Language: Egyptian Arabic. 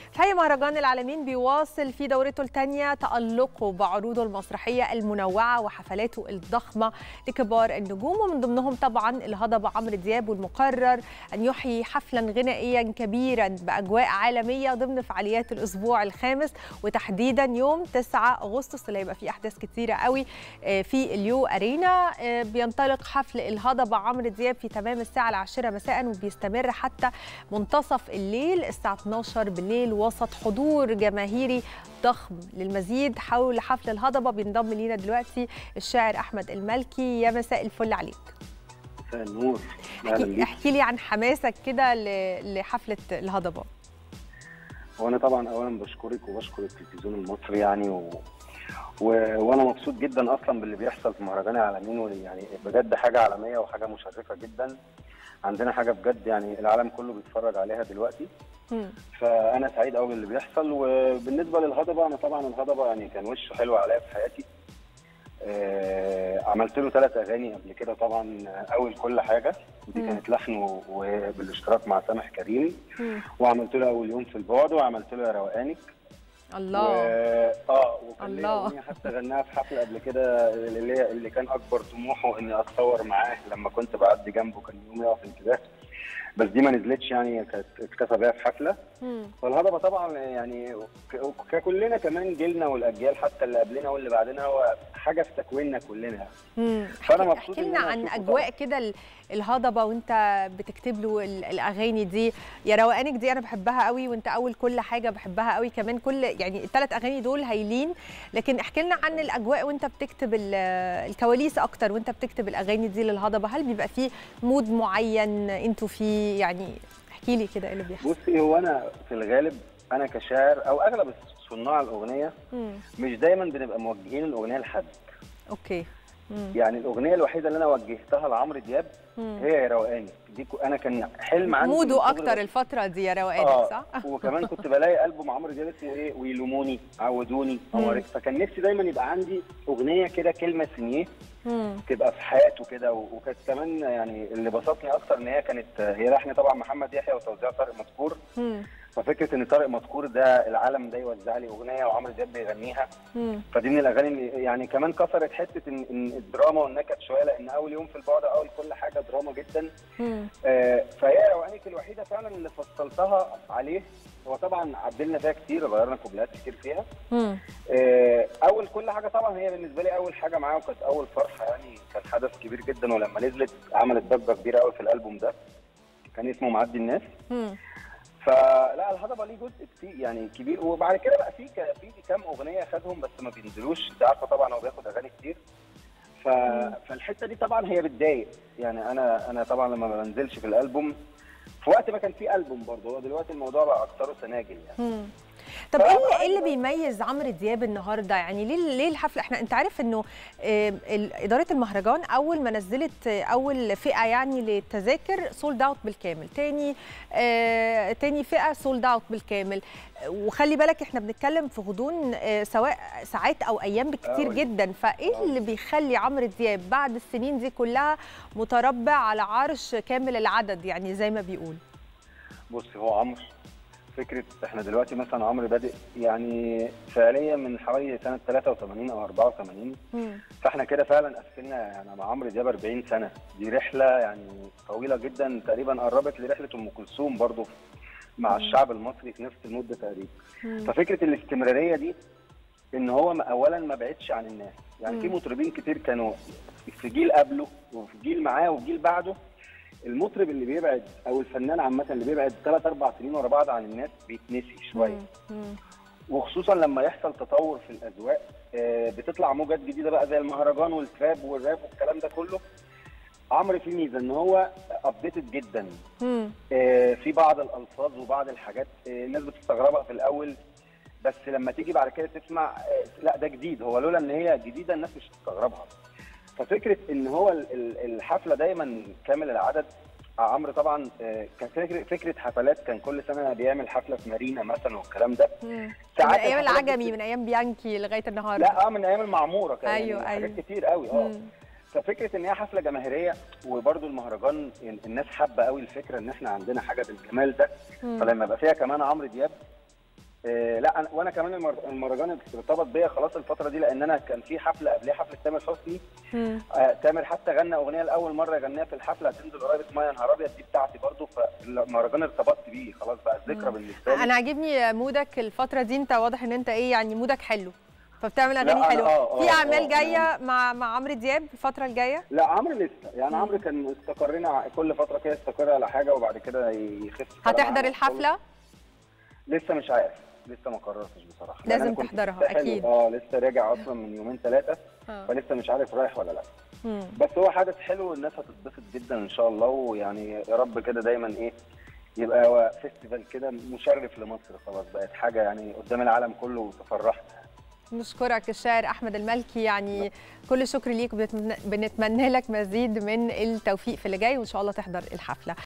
الحقيقه مهرجان العالمين بيواصل في دورته الثانيه تألقه بعروضه المسرحيه المنوعه وحفلاته الضخمه لكبار النجوم ومن ضمنهم طبعا الهضبه عمرو دياب والمقرر ان يحيي حفلا غنائيا كبيرا باجواء عالميه ضمن فعاليات الاسبوع الخامس وتحديدا يوم 9 اغسطس اللي هيبقى فيه احداث كتيره قوي في اليو ارينا بينطلق حفل الهضبه عمرو دياب في تمام الساعه العاشره مساء وبيستمر حتى منتصف الليل الساعه 12 بالليل وسط حضور جماهيري ضخم للمزيد حول حفل الهضبه بينضم لينا دلوقتي الشاعر احمد المالكي يا مساء الفل عليك مساء النور احكي, احكي لي عن حماسك كده لحفله الهضبه وانا طبعا اولا بشكرك وبشكر التلفزيون المصري يعني و... و... وانا مبسوط جدا اصلا باللي بيحصل في مهرجان العالمين ويعني بجد حاجه عالميه وحاجه مشرفه جدا عندنا حاجه بجد يعني العالم كله بيتفرج عليها دلوقتي م. فانا سعيد قوي باللي بيحصل وبالنسبه للهضبه انا طبعا الهضبه يعني كان وشه حلو عليا في حياتي آه عملت له ثلاث اغاني قبل كده طبعا اول كل حاجه دي كانت لحن وبالاشتراك مع سامح كريم م. وعملت له اول يوم في البعد وعملت له يا روقانك الله و... اه وكان ليا اغنيه حتى غناها في حفله قبل كده اللي, اللي كان اكبر طموحه اني اتصور معاه لما كنت بعدي جنبه كان يوم يقف انتباه بس دي ما نزلتش يعني كانت اكتفى بيها في حفله فالهضبه طبعا يعني ككلنا كمان جيلنا والاجيال حتى اللي قبلنا واللي بعدنا هو حاجه في تكويننا كلنا امم فانا مبسوط احكي لنا عن اجواء كده الهضبه وانت بتكتب له الاغاني دي يا روقانك دي انا بحبها قوي وانت اول كل حاجه بحبها قوي كمان كل يعني الثلاث اغاني دول هايلين لكن احكي لنا عن الاجواء وانت بتكتب الكواليس اكتر وانت بتكتب الاغاني دي للهضبه هل بيبقى في مود معين انتوا فيه يعني احكي لي كده ايه اللي بيحصل بصي هو انا في الغالب انا كشاعر او اغلب صناع الاغنيه مم. مش دايما بنبقى موجهين الاغنيه لحد اوكي مم. يعني الاغنيه الوحيده اللي انا وجهتها لعمرو دياب مم. هي يا روقاني دي انا كان حلم عندي موده اكتر الفتره دي يا روقاني آه. صح وكمان كنت بلاقي البوم عمرو دياب اسمه ايه ويلوموني عودوني قمرك فكان نفسي دايما يبقى عندي اغنيه كده كلمه سنيه تبقى في حياته كده وكانت كمان يعني اللي بسطني اكتر ان هي كانت هي لحن طبعا محمد يحيى وتوزيع طارق مذكور ففكره ان طارق مذكور ده العالم ده يوزع لي اغنيه وعمرو دياب بيغنيها فدي من الاغاني اللي يعني كمان كسرت حته ان, إن الدراما والنكد شويه لان اول يوم في البعد اول كل حاجه دراما جدا آه فهي روقانك الوحيده فعلا اللي فصلتها عليه هو طبعا عدلنا فيها كتير غيرنا كوبلات كتير فيها آه اول كل حاجه طبعا هي بالنسبه لي اول حاجه معاه وكانت اول فرحه يعني كان حدث كبير جدا ولما نزلت عملت ضجه كبيره قوي في الالبوم ده كان اسمه معدي الناس مم. فلا الهضبه ليه جزء كتير يعني كبير وبعد كده بقى في في كام اغنيه خدهم بس ما بينزلوش انت عارفه طبعا هو بياخد اغاني كتير ف... فالحته دي طبعا هي بتضايق يعني انا انا طبعا لما ما بنزلش في الالبوم في وقت ما كان في البوم برضه هو دلوقتي الموضوع بقى اكثره سناجل يعني مم. طب ايه اللي, اللي بيميز عمرو دياب النهارده يعني ليه ليه الحفله احنا انت عارف انه اداره المهرجان اول ما نزلت اول فئه يعني للتذاكر سولد اوت بالكامل تاني اه تاني فئه سولد اوت بالكامل وخلي بالك احنا بنتكلم في غضون اه سواء ساعات او ايام بكتير أوي. جدا فايه أوي. اللي بيخلي عمرو دياب بعد السنين دي كلها متربع على عرش كامل العدد يعني زي ما بيقول بص هو عمرو فكره احنا دلوقتي مثلا عمرو بادئ يعني فعليا من حوالي سنه 83 او 84 مم. فاحنا كده فعلا قفلنا يعني مع عمرو دياب 40 سنه دي رحله يعني طويله جدا تقريبا قربت لرحله ام كلثوم برضه مع مم. الشعب المصري في نفس المده تقريبا مم. ففكره الاستمراريه دي ان هو اولا ما بعدش عن الناس يعني مم. في مطربين كتير كانوا في جيل قبله وفي جيل معاه وفي جيل بعده المطرب اللي بيبعد او الفنان عامه اللي بيبعد ثلاث اربع سنين ورا بعض عن الناس بيتنسي شويه وخصوصا لما يحصل تطور في الاذواق بتطلع موجات جديده بقى زي المهرجان والتراب والراب والكلام ده كله عمرو فيه ميزه ان هو ابديتد جدا في بعض الالفاظ وبعض الحاجات الناس بتستغربها في الاول بس لما تيجي بعد كده تسمع لا ده جديد هو لولا ان هي جديده الناس مش هتستغربها ففكره ان هو الحفله دايما كامل العدد عمرو طبعا كان فكره حفلات كان كل سنه بيعمل حفله في مارينا مثلا والكلام ده ساعات من ايام العجمي من ايام بيانكي لغايه النهارده لا اه من ايام المعموره كان ايوه يعني ايوه حاجات كتير قوي اه ففكره ان هي حفله جماهيريه وبرده المهرجان الناس حابه قوي الفكره ان احنا عندنا حاجه بالجمال ده فلما يبقى فيها كمان عمرو دياب آه لا أنا وانا كمان المر- المهرجان ارتبط بيا خلاص الفتره دي لان انا كان في حفله قبلها حفله تامر حسني مم. آه تامر حتى غنى اغنيه لاول مره غناها في الحفله هتنزل قريب اسمها يا نهار ابيض دي بتاعتي برضو فالمهرجان ارتبطت بيه خلاص بقى ذكرى بالنسبه لي انا عاجبني مودك الفتره دي انت واضح ان انت ايه يعني مودك حلو فبتعمل لا، اغاني أنا- حلوه آه، في آه، اعمال آه، جايه مع مع عمرو دياب الفتره الجايه لا عمرو لسه يعني عمرو كان استقرينا ع- كل فتره كده استقر على حاجه وبعد كده يخف كلام هتحضر عنها. الحفله لسه مش عارف لسه ما قررتش بصراحه لأن لازم أنا كنت تحضرها، في الساحل أكيد. اه لسه راجع اصلا من يومين ثلاثه آه. فلسه مش عارف رايح ولا لا مم. بس هو حدث حلو والناس هتتبسط جدا ان شاء الله ويعني يا رب كده دايما ايه يبقى هو فيستيفال كده مشرف لمصر خلاص بقت حاجه يعني قدام العالم كله وتفرحنا نشكرك الشاعر احمد المالكي يعني كل شكر ليك وبنتمنى- بنتمنى لك مزيد من التوفيق في اللي جاي وان شاء الله تحضر الحفله